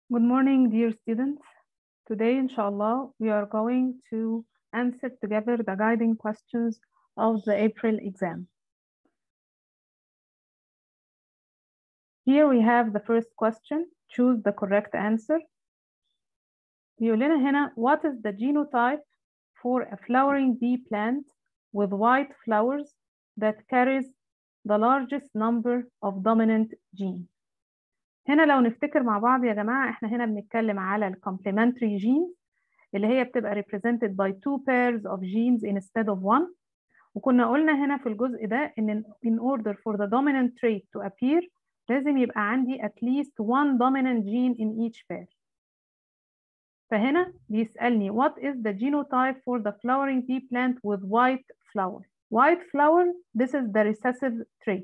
Good morning, dear students. Today, inshallah, we are going to answer together the guiding questions of the April exam. Here we have the first question. Choose the correct answer. بيقول لنا هنا what is the genotype for a flowering bee plant with white flowers that carries the largest number of dominant gene. هنا لو نفتكر مع بعض يا جماعة احنا هنا بنتكلم على ال complementary genes اللي هي بتبقى represented by two pairs of genes instead of one وكنا قلنا هنا في الجزء ده ان in order for the dominant trait to appear لازم يبقى عندي at least one dominant gene in each pair فهنا بيسألني what is the genotype for the flowering pea plant with white flower white flower this is the recessive trait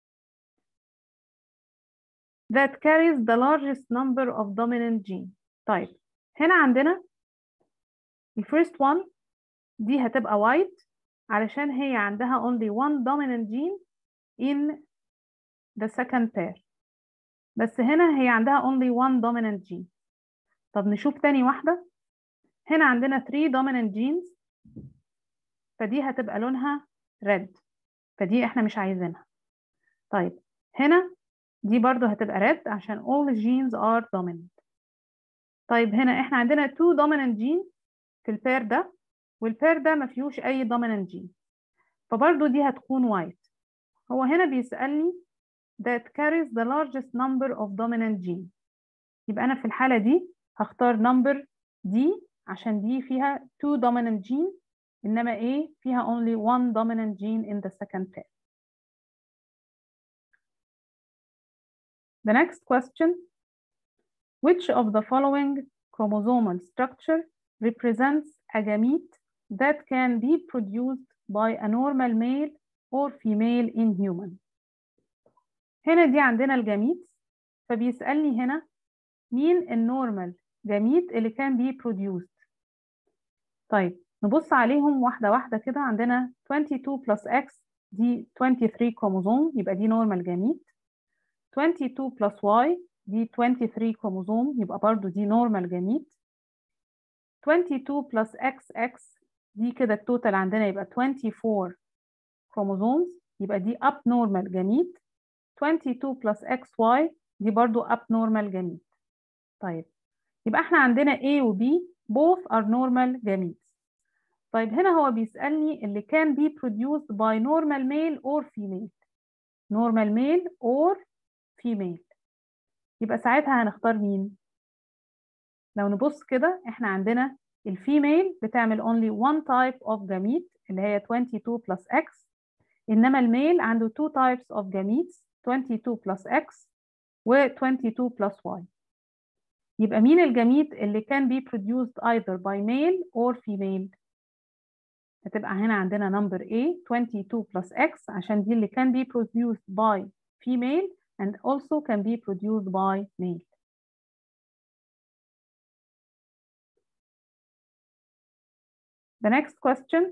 that carries the largest number of dominant gene طيب هنا عندنا ال first one دي هتبقى white علشان هي عندها only one dominant gene in the second pair بس هنا هي عندها only one dominant gene طب نشوف تاني واحدة هنا عندنا 3 dominant genes فدي هتبقى لونها red فدي احنا مش عايزينها طيب هنا دي برضو هتبقى red عشان all genes are dominant طيب هنا احنا عندنا 2 dominant genes في البير ده والبير ده ما فيهوش اي dominant gene فبرضو دي هتكون white هو هنا بيسألني that carries the largest number of dominant gene يبقى أنا في الحالة دي هختار number D عشان دي فيها two dominant gene إنما A فيها only one dominant gene in the second pair. The next question Which of the following chromosomal structure represents a gamete that can be produced by a normal male or female in human? هنا دي عندنا الجاميتس فبيسألني هنا مين النورمال جاميت اللي كان بي produced طيب نبص عليهم واحدة واحدة كده عندنا 22 plus X دي 23 كروموزوم يبقى دي نورمال جاميت 22 plus Y دي 23 كروموزوم يبقى برضو دي نورمال جاميت 22 plus XX دي كده التوتال عندنا يبقى 24 كروموزومز يبقى دي abnormal جاميت 22 plus XY دي برضو abnormal جاميت طيب يبقى احنا عندنا A و B both are normal gametes طيب هنا هو بيسألني اللي can be produced by normal male or female normal male or female يبقى ساعتها هنختار مين لو نبص كده احنا عندنا الفيميل بتعمل only one type of gamete اللي هي 22 plus X إنما الميل عنده two types of gametes 22 plus X و 22 plus Y يبقى مين الجميت اللي can be produced either by male or female هتبقى هنا عندنا number A 22 plus X عشان دي اللي can be produced by female and also can be produced by male The next question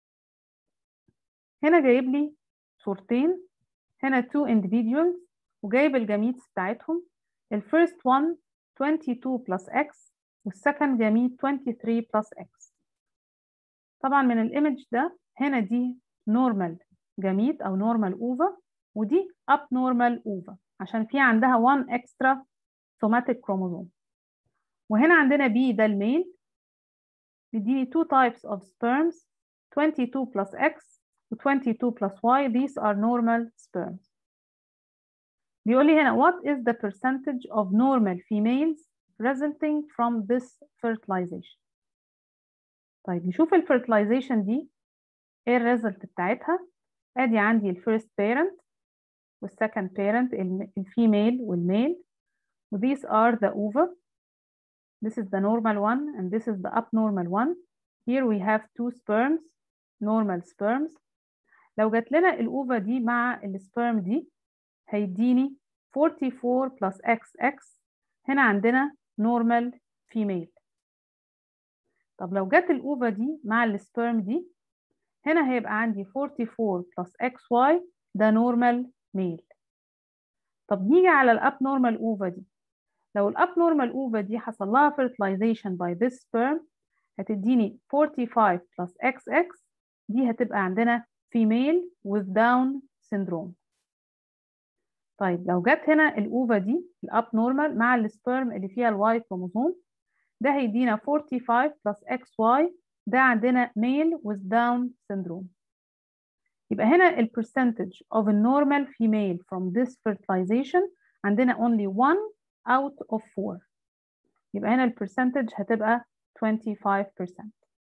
هنا جايب لي صورتين هنا two individuals وجايب الجميتس بتاعتهم ال first one 22 plus x والسكند جميت 23 plus x طبعا من الايمج ده هنا دي نورمال جميت او نورمال اوفا ودي اب نورمال اوفا عشان في عندها 1 اكسترا سوماتيك كروموزوم وهنا عندنا بي ده الميل بيديني two types of sperms 22 plus x و 22 plus y these are normal sperms بيقول لي هنا what is the percentage of normal females resulting from this fertilization طيب نشوف الفيرتلايزيشن دي ايه الريزلت بتاعتها ادي عندي الفيرست بيرنت والسكند بيرنت الفيميل والميل these are the ova this is the normal one and this is the abnormal one here we have two sperms normal sperms لو جات لنا الاوفا دي مع السبرم دي هيديني 44 plus XX هنا عندنا normal female طب لو جت الأوفا دي مع السبرم دي هنا هيبقى عندي 44 plus XY ده normal male طب نيجي على الاب نورمال اوفا دي لو الابنورمال اوفا دي حصل لها fertilization by this sperm هتديني 45 plus XX دي هتبقى عندنا female with down syndrome طيب لو جت هنا الاوفا دي الابنورمال مع السبرم اللي فيها الواي كروموسوم ده هيدينا 45 plus XY ده عندنا male with down syndrome يبقى هنا ال percentage of a normal female from this fertilization عندنا only one out of four يبقى هنا ال percentage هتبقى 25%.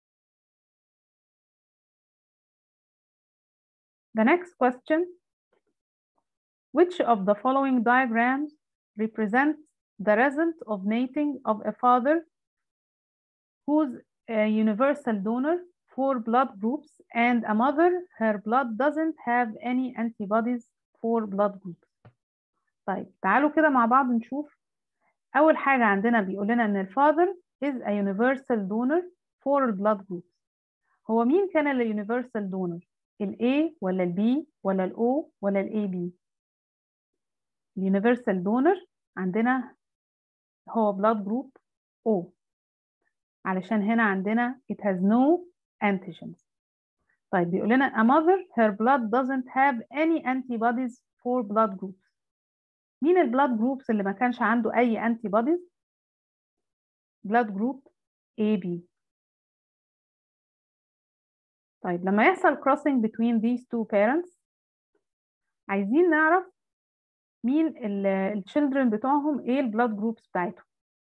The next question Which of the following diagrams represents the result of mating of a father who's a universal donor for blood groups and a mother her blood doesn't have any antibodies for blood groups طيب تعالوا كده مع بعض نشوف أول حاجة عندنا بيقول لنا إن الفاذر is a universal donor for blood groups هو مين كان ال universal donor؟ ال A ولا ال B ولا ال O ولا ال AB؟ universal donor عندنا هو blood group O علشان هنا عندنا it has no antigens طيب بيقول لنا a mother her blood doesn't have any antibodies for blood groups مين البلاد جروبس اللي ما كانش عنده اي antibodies blood group AB طيب لما يحصل crossing between these two parents عايزين نعرف مين الchildren بتوعهم ايه البلاد جروبس بتاعتهم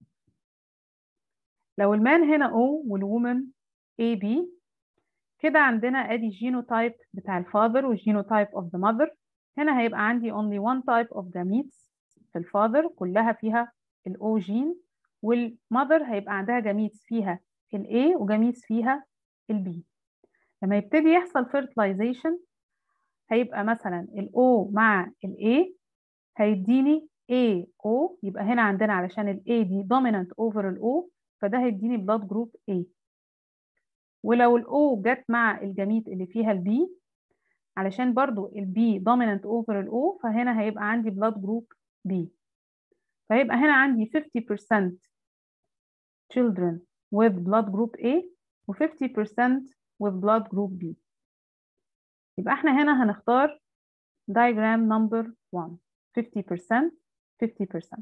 لو المان هنا O والwoman AB كده عندنا ادي الجينوتايب بتاع الفاذر والجينوتايب اوف ذا ماذر هنا هيبقى عندي only one type of gametes في الفاذر كلها فيها الاو جين والمذر هيبقى عندها جاميتس فيها الاي وجاميتس فيها البي لما يبتدي يحصل fertilization هيبقى مثلا الاو مع الاي هيديني AO يبقى هنا عندنا علشان ال A دي dominant over ال O فده هيديني blood group A ولو ال O جت مع الجميت اللي فيها ال B علشان برضو ال B dominant over ال O فهنا هيبقى عندي blood group B فهيبقى هنا عندي 50% children with blood group A و 50% with blood group B يبقى احنا هنا هنختار diagram number 1 50% 50%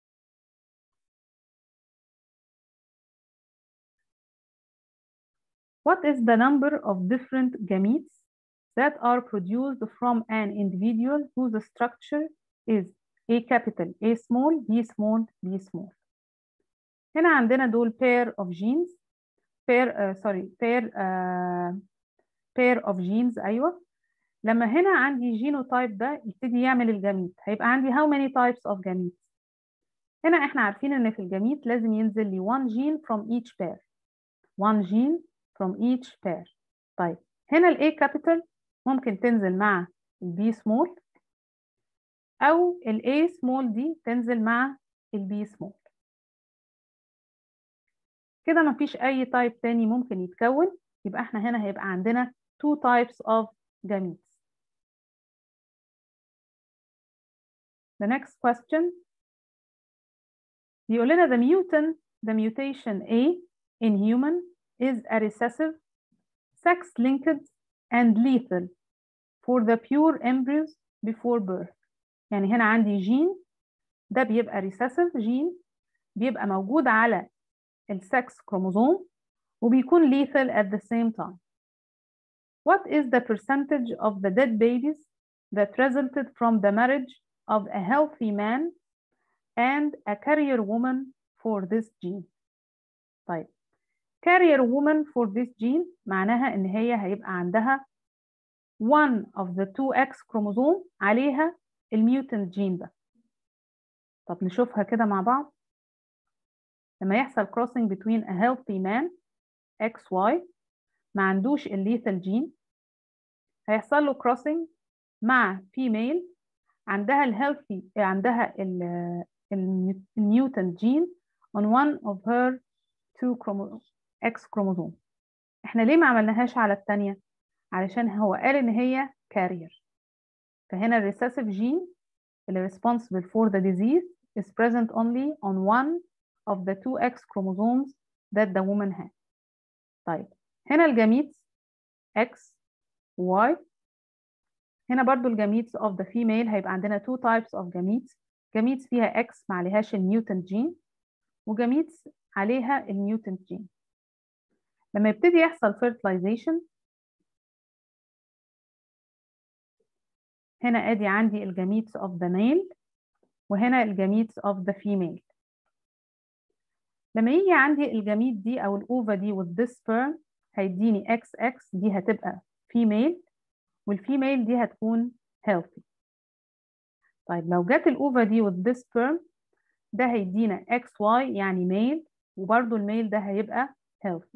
What is the number of different gametes that are produced from an individual whose structure is A capital, A small, B small, B small. هنا عندنا دول pair of genes pair uh, sorry pair uh, pair of genes أيوة لما هنا عندي جينوتايب ده يبتدي يعمل الجميت هيبقى عندي how many types of gametes هنا احنا عارفين ان في الجميت لازم ينزل لي one gene from each pair one gene from each pair طيب هنا ال A capital ممكن تنزل مع ال B small أو ال A small دي تنزل مع ال B small كده مفيش أي تايب تاني ممكن يتكون يبقى احنا هنا هيبقى عندنا two types of gametes The next question بيقول لنا the mutant the mutation A in human is a recessive sex-linked and lethal for the pure embryos before birth يعني هنا عندي جين ده بيبقى recessive جين بيبقى موجود على السكس كروموزوم وبيكون lethal at the same time What is the percentage of the dead babies that resulted from the marriage of a healthy man and a carrier woman for this gene. طيب carrier woman for this gene معناها ان هي هيبقى عندها one of the two X chromosome عليها الميوتنت جين ده. طب نشوفها كده مع بعض. لما يحصل crossing between a healthy man XY ما عندوش الليثال جين هيحصل له crossing مع female عندها الهيلثي عندها الميوتنت جين on one of her two X chromosome احنا ليه ما عملناهاش على الثانية علشان هو قال ان هي carrier فهنا الريسيسيف جين اللي responsible for the disease is present only on one of the two X chromosomes that the woman has. طيب هنا الجميتس X Y هنا برضو الجميتس of the female هيبقى عندنا two types of gametes جميتس فيها X ما عليهاش الميوتنت جين وجميتس عليها الميوتنت جين لما يبتدي يحصل fertilization هنا ادي عندي الجميتس of the male وهنا الجميتس of the female لما يجي عندي الجميت دي او الاوفا دي with this sperm هيديني XX دي هتبقى female والفيميل دي هتكون healthy طيب لو جت الاوفا دي with this sperm ده هيدينا XY يعني male وبرضو الميل ده هيبقى healthy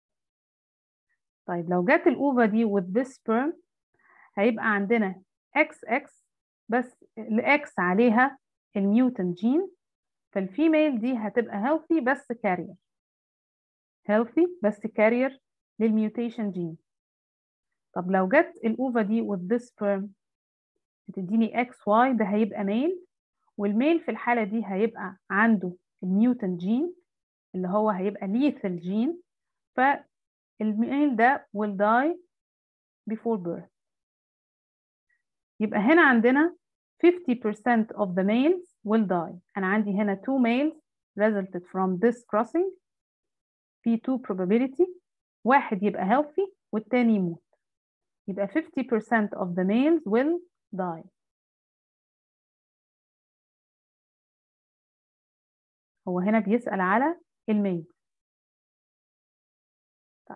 طيب لو جت الاوفا دي with this sperm هيبقى عندنا XX بس الإكس عليها الميوتنت جين فالفيميل دي هتبقى healthy بس كارير healthy بس كارير للميوتيشن جين طب لو جت الأوفا دي with this sperm بتديني XY ده هيبقى ميل والميل في الحالة دي هيبقى عنده الميوتنت جين اللي هو هيبقى lethal جين فالميل ده will die before birth يبقى هنا عندنا 50% of the males will die أنا عندي هنا two males resulted from this crossing في two probability واحد يبقى healthy والتاني يموت يبقى 50% of the males will die هو هنا بيسأل على الميل طيب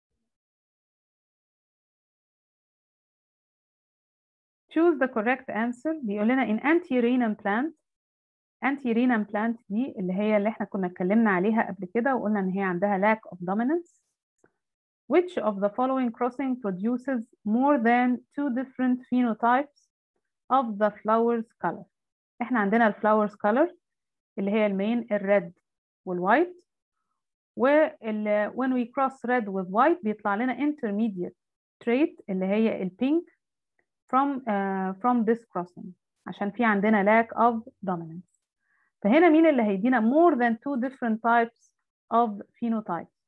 choose the correct answer بيقول لنا in anti-renum plant anti-renum plant دي اللي هي اللي احنا كنا اتكلمنا عليها قبل كده وقلنا ان هي عندها lack of dominance which of the following crossing produces more than two different phenotypes of the flower's color احنا عندنا الفلاورز color اللي هي المين الريد والوايت وال when we cross red with white بيطلع لنا intermediate trait اللي هي البينك from uh, from this crossing عشان في عندنا lack of dominance فهنا مين اللي هيدينا more than two different types of phenotypes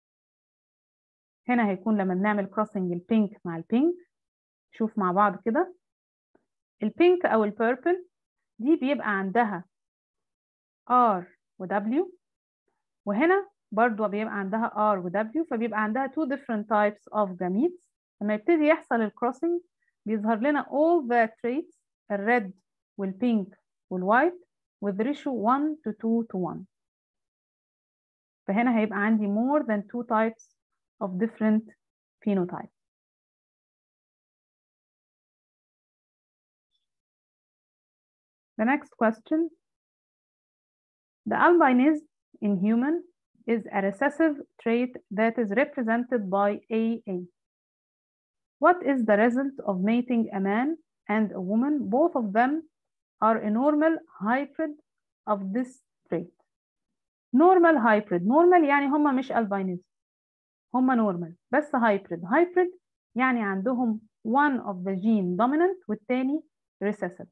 هنا هيكون لما بنعمل crossing البينك مع البينك شوف مع بعض كده البينك او البيربل دي بيبقى عندها R و W وهنا برضو بيبقى عندها R و W فبيبقى عندها two different types of gametes لما يبتدي يحصل الكروسنج بيظهر لنا all the traits الريد والبينك والوايت with ratio 1 to 2 to 1 فهنا هيبقى عندي more than two types of different phenotypes The next question The albinism in human is a recessive trait that is represented by AA. What is the result of mating a man and a woman? Both of them are a normal hybrid of this trait. Normal hybrid. Normal يعني هم مش albinism. هم normal بس hybrid. Hybrid يعني عندهم one of the gene dominant والتاني recessive.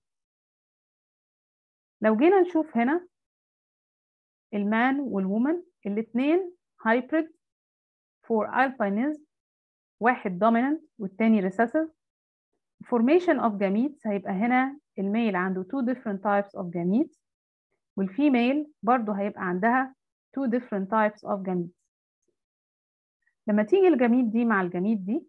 لو جينا نشوف هنا المان والومن الاثنين hybrid for albinism واحد dominant والتاني recessive formation of gametes هيبقى هنا الميل عنده two different types of gametes والفيميل برضو هيبقى عندها two different types of gametes لما تيجي الجميت دي مع الجميت دي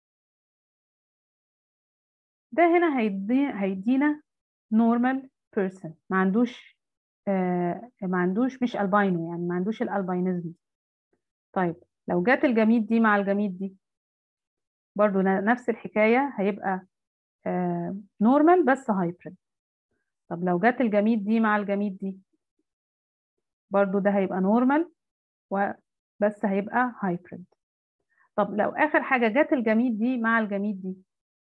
ده هنا هيدي هيدينا normal person ما عندوش آه ما عندوش مش الباينو يعني ما عندوش الالباينزم طيب لو جت الجميت دي مع الجميت دي برضو نفس الحكاية هيبقى آه نورمال بس هايبريد طب لو جت الجميت دي مع الجميت دي برضو ده هيبقى نورمال وبس هيبقى هايبريد طب لو آخر حاجة جت الجميت دي مع الجميت دي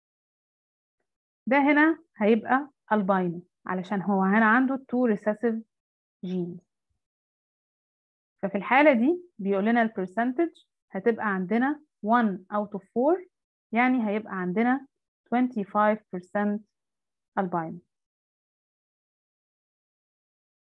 ده هنا هيبقى الباينو علشان هو هنا عنده two recessive genes ففي الحالة دي بيقول لنا البرسنتج هتبقى عندنا 1 out of 4 يعني هيبقى عندنا 25% albino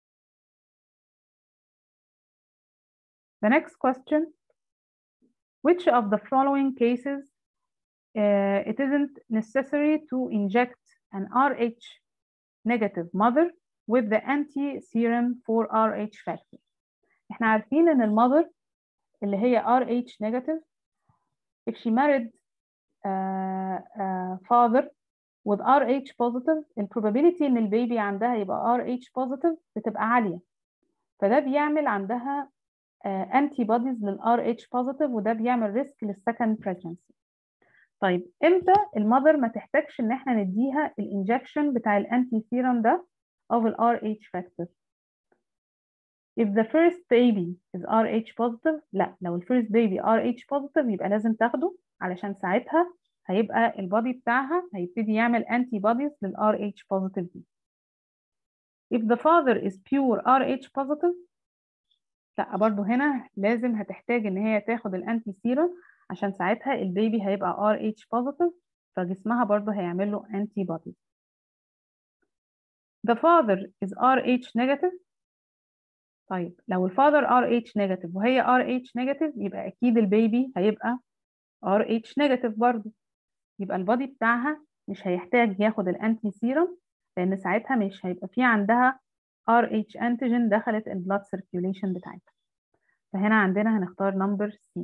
The next question Which of the following cases uh, it isn't necessary to inject an RH negative mother with the anti-serum for RH factor. احنا عارفين ان المother اللي هي RH negative if she married uh, uh, father with RH positive ال probability ان البيبي عندها يبقى RH positive بتبقى عالية فده بيعمل عندها uh, antibodies لل RH positive وده بيعمل ريسك للسكند pregnancy طيب امتى المذر ما تحتاجش ان احنا نديها الانجكشن بتاع الانتي سيرم ده of ال RH factor if the first baby is RH positive لا لو ال first baby RH positive يبقى لازم تاخده علشان ساعتها هيبقى البادي بتاعها هيبتدي يعمل antibodies لل RH positive دي if the father is pure RH positive لا برضو هنا لازم هتحتاج ان هي تاخد الانتي سيرم عشان ساعتها البيبي هيبقى RH positive فجسمها برضو هيعمل له antibodies the father is RH negative طيب لو الفاذر RH negative وهي RH negative يبقى أكيد البيبي هيبقى RH negative برضه يبقى البادي بتاعها مش هيحتاج ياخد الأنتي سيرم لأن ساعتها مش هيبقى في عندها RH antigen دخلت البلاد circulation بتاعتها فهنا عندنا هنختار نمبر C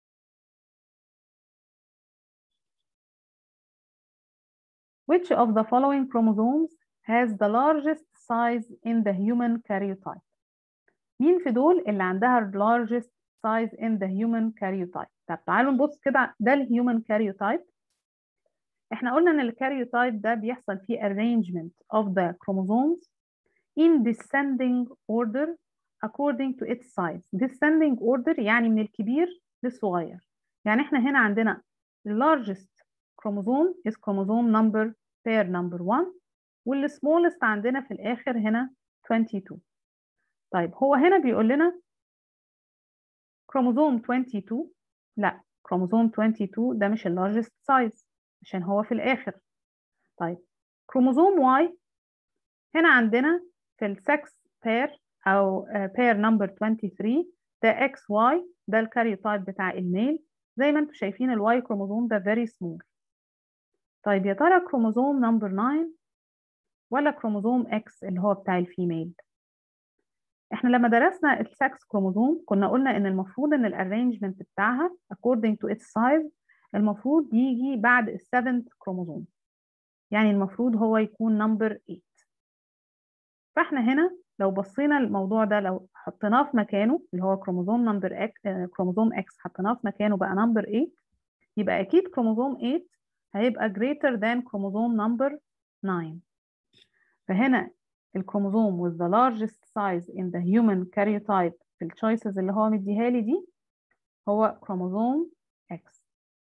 Which of the following chromosomes has the largest size in the human karyotype مين في دول اللي عندها ال largest size in the human karyotype طب تعالوا نبص كده ده الهيومن karyotype احنا قلنا ان الكاريوتايب ده بيحصل فيه arrangement of the chromosomes in descending order according to its size descending order يعني من الكبير للصغير يعني احنا هنا عندنا the largest chromosome is chromosome number pair number 1 واللي smallest عندنا في الاخر هنا 22 طيب هو هنا بيقول لنا كروموزوم 22 لا كروموزوم 22 ده مش اللارجست سايز عشان هو في الآخر طيب كروموزوم Y هنا عندنا في السكس بير أو بير نمبر 23 ده XY ده الكاريوتايب بتاع الميل زي ما انتم شايفين الواي كروموزوم ده very small طيب يا ترى كروموزوم نمبر 9 ولا كروموزوم X اللي هو بتاع الفيميل احنا لما درسنا السكس كروموزوم كنا قلنا ان المفروض ان الارينجمنت بتاعها according to its size المفروض يجي بعد السفنت كروموزوم يعني المفروض هو يكون نمبر 8 فاحنا هنا لو بصينا الموضوع ده لو حطيناه في مكانه اللي هو كروموزوم نمبر اكس كروموزوم اكس حطيناه في مكانه بقى نمبر 8 يبقى اكيد كروموزوم 8 هيبقى greater than كروموزوم نمبر 9 فهنا الكروموزوم with the largest size in the human karyotype في التشويسز اللي هو مديها لي دي هو كروموزوم X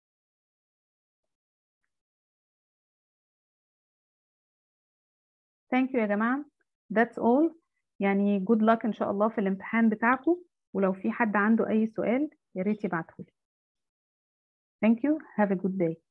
Thank you يا جماعة That's all يعني good luck إن شاء الله في الامتحان بتاعكم ولو في حد عنده أي سؤال يا ريت يبعتهولي Thank you have a good day